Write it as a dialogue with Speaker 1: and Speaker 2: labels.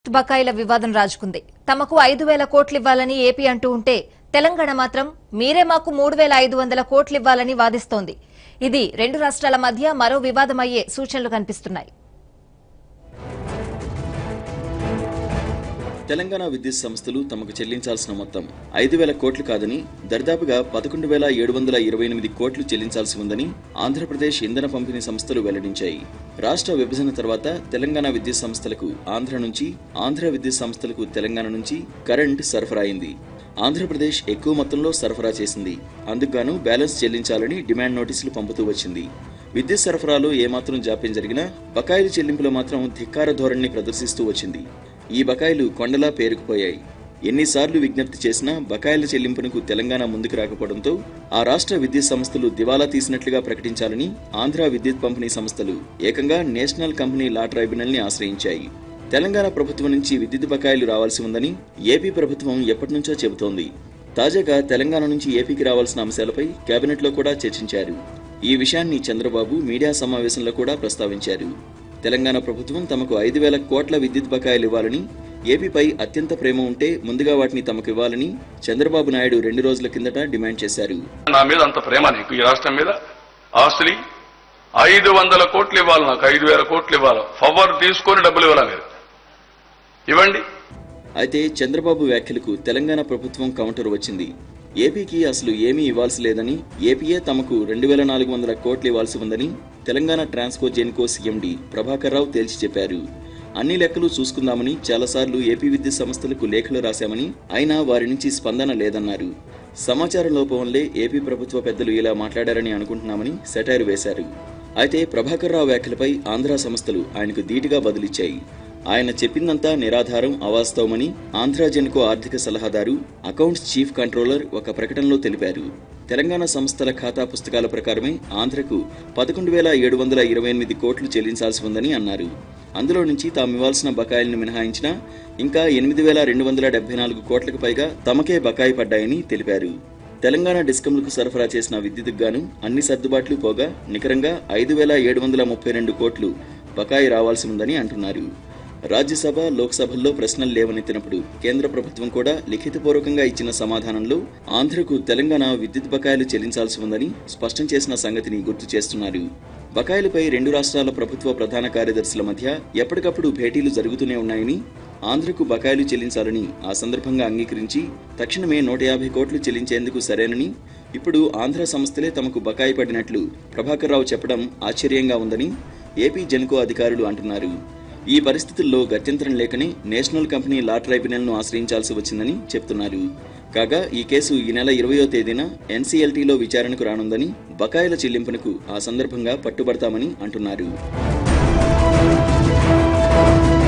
Speaker 1: విద్యుత్ బకాయిల వివాదం రాజుకుంది తమకు ఐదు వేల కోట్లివ్వాలని ఏపీ అంటూ ఉంటే తెలంగాణ మాత్రం మీరే మాకు మూడు వేల ఐదు వందల కోట్లివ్వాలని వాదిస్తోంది ఇది రెండు రాష్ట్రాల మధ్య మరో వివాదమయ్యే సూచనలు కనిపిస్తున్నాయి
Speaker 2: తెలంగాణ విద్యుత్ సంస్థలు తమకు చెల్లించాల్సిన మొత్తం ఐదు వేల కోట్లు కాదని దరిదాపుగా పదకొండు వేల ఏడు వందల ఇరవై ఎనిమిది కోట్లు చెల్లించాల్సి ఉందని ఆంధ్రప్రదేశ్ ఇంధన పంపిణీ సంస్థలు వెల్లడించాయి రాష్ట్ర విభజన తర్వాత తెలంగాణ విద్యుత్ సంస్థలకు ఆంధ్ర నుంచి ఆంధ్ర విద్యుత్ సంస్థలకు తెలంగాణ నుంచి కరెంట్ సరఫరా అయింది ఆంధ్రప్రదేశ్ ఎక్కువ మొత్తంలో సరఫరా చేసింది అందుకుగాను బ్యాలెన్స్ చెల్లించాలని డిమాండ్ నోటీసులు పంపుతూ వచ్చింది విద్యుత్ సరఫరాలో ఏమాత్రం జాప్యం జరిగినా బకాయిల చెల్లింపులో మాత్రం ధిక్కార ధోరణిని ప్రదర్శిస్తూ వచ్చింది ఈ బకాయిలు కొండలా పేరుకుపోయాయి ఎన్నిసార్లు విజ్ఞప్తి చేసినా బకాయిల చెల్లింపునకు తెలంగాణ ముందుకు రాకపోవడంతో ఆ రాష్ట్ర విద్యుత్ సంస్థలు దివాలా తీసినట్లుగా ప్రకటించాలని ఆంధ్ర విద్యుత్ పంపిణీ సంస్థలు ఏకంగా నేషనల్ కంపెనీ లా ట్రైబ్యునల్ ని ఆశ్రయించాయి తెలంగాణ ప్రభుత్వం నుంచి విద్యుత్ బకాయిలు రావాల్సి ఉందని ఏపీ ప్రభుత్వం ఎప్పటి నుంచో చెబుతోంది తాజాగా తెలంగాణ నుంచి ఏపీకి రావాల్సిన అంశాలపై కేబినెట్లో కూడా చర్చించారు ఈ విషయాన్ని చంద్రబాబు మీడియా సమావేశంలో కూడా ప్రస్తావించారు తెలంగాణ ప్రభుత్వం తమకు ఐదు వేల కోట్ల విద్యుత్ బకాయిలు ఇవ్వాలని ఏపీపై అత్యంత ప్రేమ ఉంటే ముందుగా వాటిని తమకు ఇవ్వాలని చంద్రబాబు నాయుడు రెండు రోజుల కిందట డిమాండ్ చేశారు
Speaker 3: నా మీద అంత ప్రేమ నీకు ఈ రాష్ట్రం మీద ఆస్తులు ఐదు వందల కోట్లు ఇవ్వాలి నాకు ఐదు వేల కోట్లు ఇవ్వాలి ఫవర్ తీసుకొని డబ్బులు ఇవ్వాలి మీరు ఇవ్వండి
Speaker 2: అయితే చంద్రబాబు వ్యాఖ్యలకు తెలంగాణ ప్రభుత్వం కౌంటర్ వచ్చింది ఏపీకి అసలు ఏమీ ఇవ్వాల్సి లేదని ఏపీయే తమకు రెండు వేల నాలుగు వందల కోట్లు ఇవ్వాల్సి ఉందని తెలంగాణ ట్రాన్స్కో జెన్కో సీఎండీ ప్రభాకర్ రావు తేల్చి చెప్పారు అన్ని లెక్కలు చూసుకుందామని చాలాసార్లు ఏపీ విద్యుత్ సంస్థలకు లేఖలు రాశామని అయినా వారి నుంచి స్పందన లేదన్నారు సమాచార లోపం వల్లే ఏపీ ప్రభుత్వ పెద్దలు ఇలా మాట్లాడారని అనుకుంటున్నామని సెటైర్ వేశారు అయితే ప్రభాకర్ రావు వ్యాఖ్యలపై ఆంధ్ర సంస్థలు ఆయనకు ధీటుగా బదులిచ్చాయి ఆయన చెప్పిందంతా నిరాధారం అవాస్తవమని ఆంధ్ర జెన్కో ఆర్థిక సలహాదారు అకౌంట్స్ చీఫ్ కంట్రోలర్ ఒక ప్రకటనలో తెలిపారు తెలంగాణ సంస్థల ఖాతా పుస్తకాల ప్రకారమే ఆంధ్రకు పదకొండు వేల ఏడు వందల ఇరవై ఎనిమిది కోట్లు చెల్లించాల్సి ఉందని అన్నారు అందులో నుంచి తాము ఇవ్వాల్సిన బకాయిలను మినహాయించినా ఇంకా ఎనిమిది వేల రెండు వందల డెబ్బై నాలుగు కోట్లకు పైగా తమకే బకాయి పడ్డాయని తెలిపారు తెలంగాణ డిస్కంలకు సరఫరా చేసిన విద్యుత్కు గాను అన్ని సర్దుబాట్లు పోగా నికరంగా ఐదు వేల ఏడు వందల ముప్పై రెండు కోట్లు బకాయి రావాల్సి ఉందని అంటున్నారు రాజ్యసభ లోక్సభల్లో ప్రశ్నలు లేవనెత్తినప్పుడు కేంద్ర ప్రభుత్వం కూడా లిఖితపూర్వకంగా ఇచ్చిన సమాధానంలో ఆంధ్రకు తెలంగాణ విద్యుత్ బకాయిలు చెల్లించాల్సి ఉందని స్పష్టం చేసిన సంగతిని గుర్తు చేస్తున్నారు బకాయిలపై రెండు రాష్ట్రాల ప్రభుత్వ ప్రధాన కార్యదర్శుల మధ్య ఎప్పటికప్పుడు భేటీలు జరుగుతూనే ఉన్నాయని ఆంధ్రకు బకాయిలు చెల్లించాలని ఆ సందర్భంగా అంగీకరించి తక్షణమే నూట యాభై కోట్లు చెల్లించేందుకు సరేనని ఇప్పుడు ఆంధ్ర సంస్థలే తమకు బకాయి పడినట్లు ప్రభాకర్ రావు చెప్పడం ఆశ్చర్యంగా ఉందని ఏపీ జెన్కో అధికారులు అంటున్నారు ఈ పరిస్థితుల్లో గత్యంతరం లేకనే నేషనల్ కంపెనీ లా ట్రైబ్యునల్ ను ఆశ్రయించాల్సి వచ్చిందని చెప్తున్నారు కాగా ఈ కేసు ఈ నెల ఇరవయో తేదీన ఎన్సీఎల్టీలో విచారణకు రానుందని బకాయిల చెల్లింపునకు ఆ సందర్భంగా పట్టుబడతామని అంటున్నారు